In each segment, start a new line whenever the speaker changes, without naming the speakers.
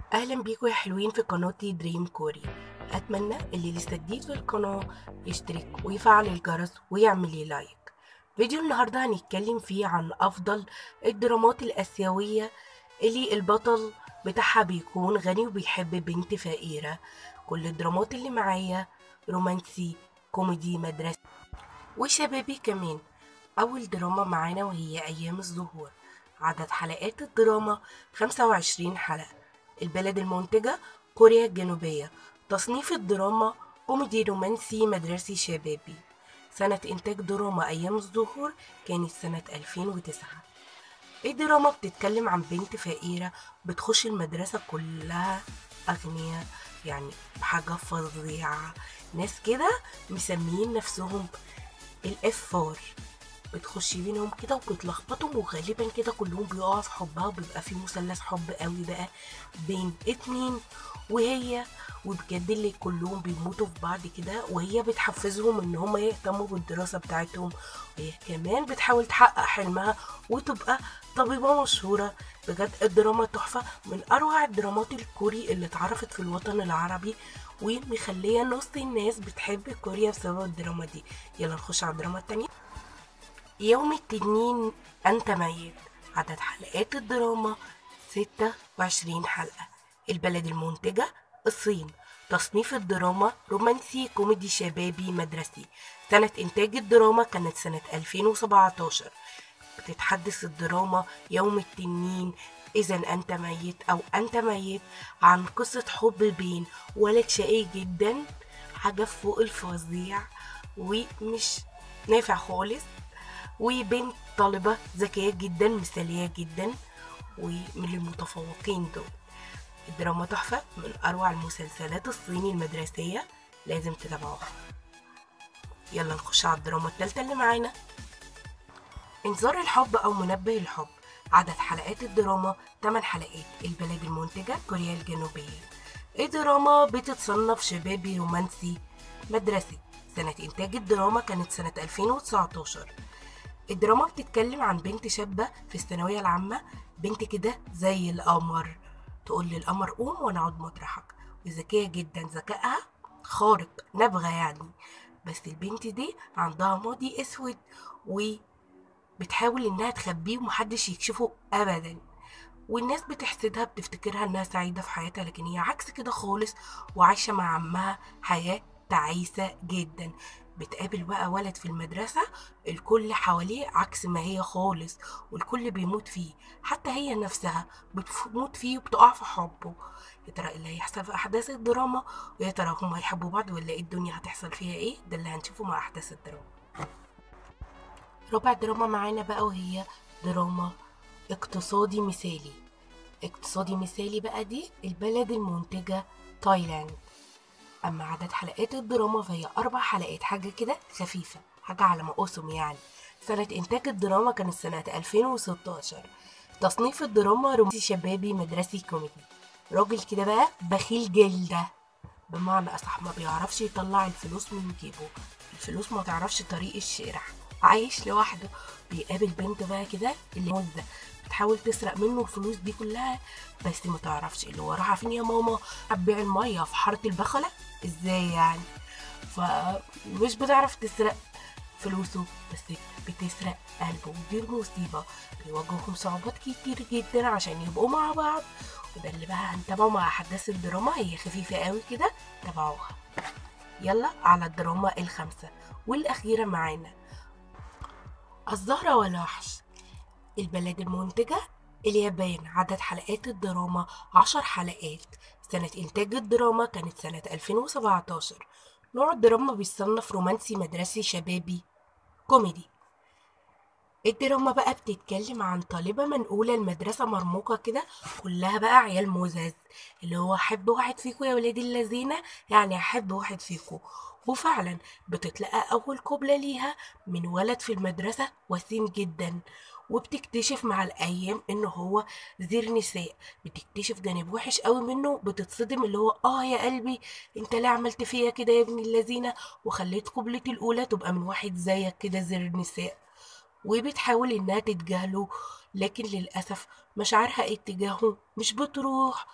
اهلا بيكم يا حلوين في قناتي دريم كوري اتمنى اللي لسه جديد في القناه يشترك ويفعل الجرس ويعمل لي لايك فيديو النهارده هنتكلم فيه عن افضل الدرامات الاسيويه اللي البطل بتاعها بيكون غني وبيحب بنت فقيره كل الدرامات اللي معايا رومانسي كوميدي مدرسي وشبابي كمان اول دراما معانا وهي ايام الظهور عدد حلقات الدراما 25 حلقه البلد المنتجة كوريا الجنوبية تصنيف الدراما كوميدي رومانسي مدرسي شبابي سنة إنتاج دراما أيام الظهور كانت سنة 2009 الدراما بتتكلم عن بنت فقيرة بتخش المدرسة كلها أغنياء يعني بحاجة فظيعة ناس كده مسميين نفسهم الاف فور بتخشي بينهم كده وبتلخبطهم وغالبا كده كلهم بيقعوا في حبها وبيبقى في مثلث حب قوي بقى بين اتنين وهي وبجد اللي كلهم بيموتوا في بعض كده وهي بتحفزهم ان هم يهتموا بالدراسة بتاعتهم وهي كمان بتحاول تحقق حلمها وتبقى طبيبة مشهورة بجد الدراما تحفة من أروع الدرامات الكوري اللي اتعرفت في الوطن العربي ومخلية نص الناس بتحب كوريا بسبب الدراما دي يلا نخش على الدراما التانية يوم التنين أنت ميت عدد حلقات الدراما 26 حلقة البلد المنتجة الصين تصنيف الدراما رومانسي كوميدي شبابي مدرسي سنة إنتاج الدراما كانت سنة 2017 بتتحدث الدراما يوم التنين إذا أنت ميت أو أنت ميت عن قصة حب بين ولد شقي جدا حاجة فوق الفظيع ومش نافع خالص وبنت طالبة ذكية جدا مثالية جدا ومن المتفوقين دول الدراما تحفة من أروع المسلسلات الصيني المدرسية لازم تتابعوها يلا نخش على الدراما التالتة اللي معانا انذار الحب أو منبه الحب عدد حلقات الدراما 8 حلقات البلد المنتجة كوريا الجنوبية الدراما بتتصنف شبابي رومانسي مدرسي سنة إنتاج الدراما كانت سنة 2019 الدراما بتتكلم عن بنت شابة في الثانوية العامة بنت كده زي القمر تقول للقمر قوم وانا اقعد مطرحك وذكية جدا ذكائها خارق نابغة يعني بس البنت دي عندها ماضي اسود وبتحاول انها تخبيه ومحدش يكشفه ابدا والناس بتحسدها بتفتكرها انها سعيدة في حياتها لكن هي عكس كده خالص وعايشة مع عمها حياة تعيسة جدا بتقابل بقى ولد في المدرسة الكل حواليه عكس ما هي خالص والكل بيموت فيه حتى هي نفسها بتموت فيه وبتقع في حبه يا ترى ايه اللي هيحصل في احداث الدراما ويا ترى هما هيحبوا بعض ولا ايه الدنيا هتحصل فيها ايه ده اللي هنشوفه مع احداث الدراما رابع دراما معانا بقى وهي دراما اقتصادي مثالي اقتصادي مثالي بقى دي البلد المنتجة تايلاند أما عدد حلقات الدراما فهي أربع حلقات حاجة كده خفيفة حاجة على ما أقسم يعني سنة إنتاج الدراما كانت سنة 2016 تصنيف الدراما رومانسي شبابي مدرسي كوميدي راجل كده بقى بخيل جلدة بمعنى أصح ما بيعرفش يطلع الفلوس من جيبه الفلوس ما تعرفش طريق الشارع عايش لوحده بيقابل بنت بقى كده اللي مدة بتحاول تسرق منه الفلوس دي كلها بس ما تعرفش اللي هو راح فين يا ماما هتبيع المية في حارة البخلة ازاي يعني فمش بتعرف تسرق فلوسه بس بتسرق قلبه ودي المصيبة بيواجههم صعوبات كتير جدا عشان يبقوا مع بعض وده اللي بقى هنتابعه مع أحداث الدراما هي خفيفة قوي كده تابعوها يلا على الدراما الخامسة والأخيرة معانا الزهرة والوحش البلد المنتجة اليابان عدد حلقات الدراما عشر حلقات سنة إنتاج الدراما كانت سنة 2017 نوع الدراما بيصنف رومانسي مدرسي شبابي كوميدي الدراما بقى بتتكلم عن طالبة منقولة المدرسة مرموقة كده كلها بقى عيال مزز اللي هو أحب واحد فيكو يا ولاد اللذينة يعني أحب واحد فيكو وفعلا بتتلقى أول قبلة ليها من ولد في المدرسة وسيم جدا وبتكتشف مع الأيام إن هو زير نساء بتكتشف جانب وحش قوي منه بتتصدم اللي هو آه يا قلبي أنت ليه عملت فيا كده يا ابن اللذينة وخليت قبلتي الأولى تبقى من واحد زيك كده زير نساء وبتحاول إنها تتجاهله لكن للأسف مشاعرها اتجاهه مش بتروح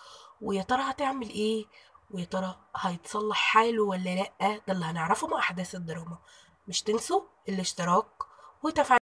ويا ترى هتعمل ايه ويا ترى هيتصلح حاله ولا لأ ده اللي هنعرفه مع أحداث الدراما مش تنسوا الاشتراك وتفعيل